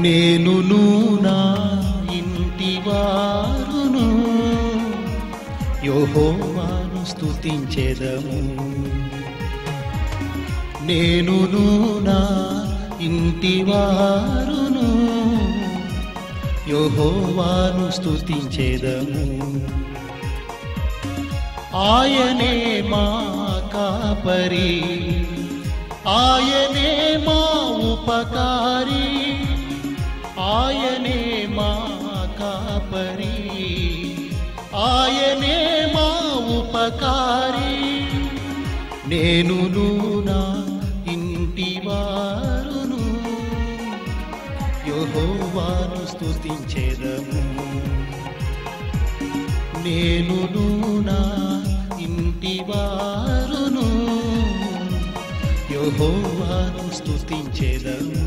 నేనును నా ఇంటి వారును యెహోవాను స్తుతించెదము నేనును నా ఇంటి వారును యెహోవాను స్తుతించెదము ఆయనే మా కాపరి ఆయనే మా ఉపకారి ఆయనే మా కాపరి ఆయనే మా ఉపకారి నేనును నా ఇంటి వారును యెహోవాను స్తుతించెదము నేనును నా ఇంటి వారును యెహోవాను స్తుతించెదము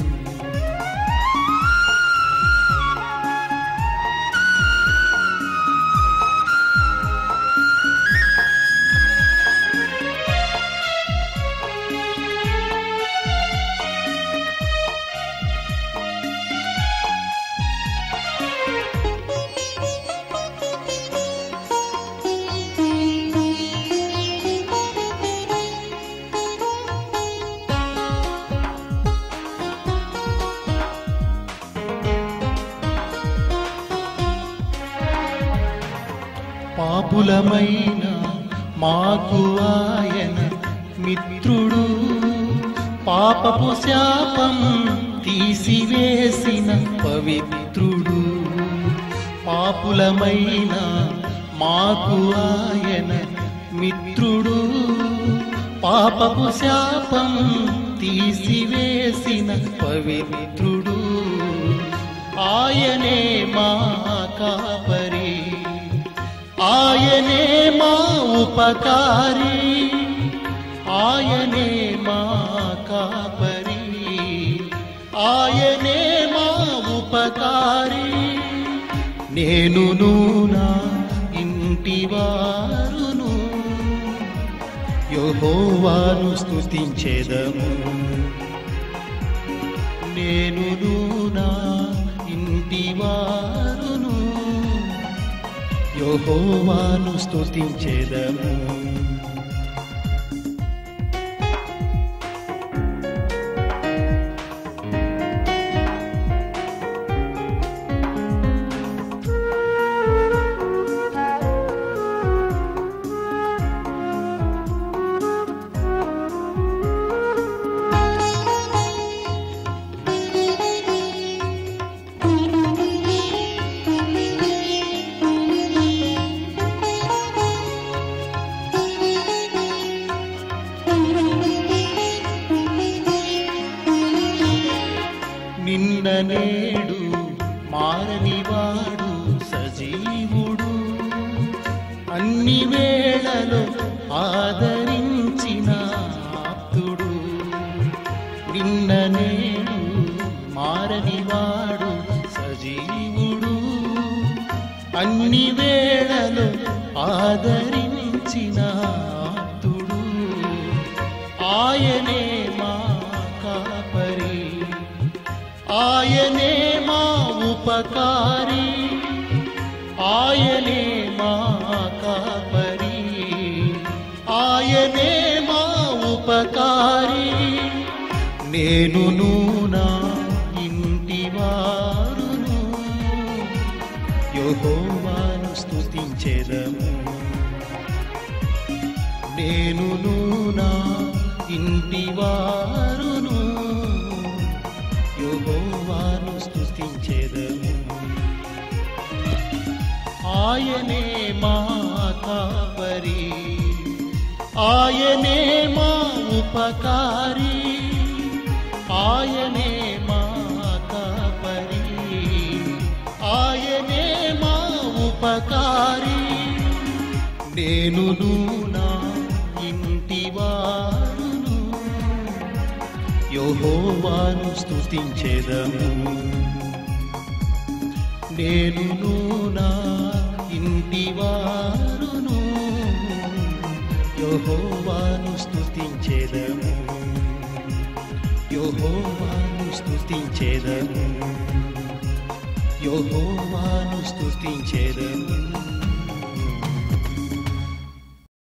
పాపులమైన మాకు ఆయన మిత్రుడు పాపపు శాపం తీసివేసిన పవిత్రుడు పాపులమైన మాకు ఆయన మిత్రుడు పాపపు శాపం తీసివేసిన పవిత్రుడు ఆయనే మా కాపరి ఆయనే మా ఉపకారి ఆయనే మా కాపరి ఆయనే మా ఉపకారి నేనును నా ఇంటి వారును యెహోవాను స్తుతించెదము నేనును నా ఇంటి వారును యెహోవాను స్తుతించెదము నిన్న నేడు మారనివాడు సజీవుడు అన్ని వేళలో ఆదరించిన ఆప్తుడు నిన్న నేడు మారనివాడు సజీవుడు అన్ని వేళలో ఆదరించిన ఆప్తుడు ఆయనే మా కాపరి ఆయనే మా ఉపకారి ఆయనే మా కాపరి ఆయనే మా ఉపకారి నేనును నా ఇంటి వారును యెహోవాను స్తుతించెదము నేనును నా ఇంటి వారును యెహోవాను స్తుతించెదము ఆయనే మా కాపరి ఆయనే మా ఉపకారి ఆయనే మా కాపరి ఆయనే మా ఉపకారి నేనును నా ఇంటి వారును యెహోవాను స్తుతించెదము నేనును నా ఇంటి వారును యెహోవాను స్తుతించెదము యెహోవాను స్తుతించేదము యెహోవాను స్తుతించేదము